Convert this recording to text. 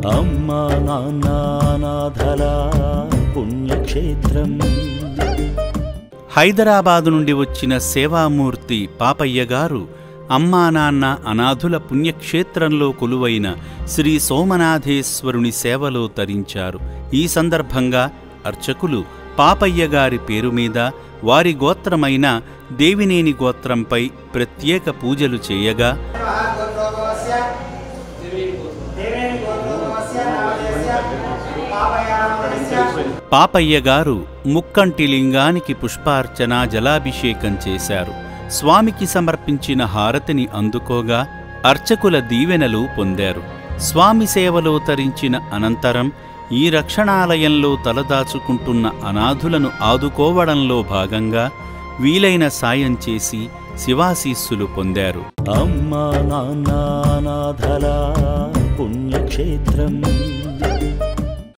అమ్మా నాన్న అనాథల పుణ్యక్షేత్రం హైదరాబాదు నుండి వచ్చిన సేవామూర్తి పాపయ్య గారు అమ్మా నాన్న అనాథుల పుణ్యక్షేత్రంలో కొలువైన శ్రీ సోమనాథేశ్వరుని సేవలో తరించారు ఈ సందర్భంగా అర్చకులు పాపయ్య గారి పేరు మీద వారి గోత్రమైన దేవినేని గోత్రంపై ప్రత్యేక పూజలు చేయగా పాపయ్య గారు ముక్కంటి లింగానికి పుష్పార్చన జలాభిషేకం చేశారు స్వామికి సమర్పించిన హారతిని అందుకోగా అర్చకుల దీవెనలు పొందారు స్వామి సేవలో తరించిన అనంతరం ఈ రక్షణాలయంలో తలదాచుకుంటున్న అనాథులను ఆదుకోవడంలో భాగంగా వీలైన సాయం చేసి శివాశీస్సులు పొందారు అమ్మా నాన్న అనాథల పుణ్యక్షేత్రం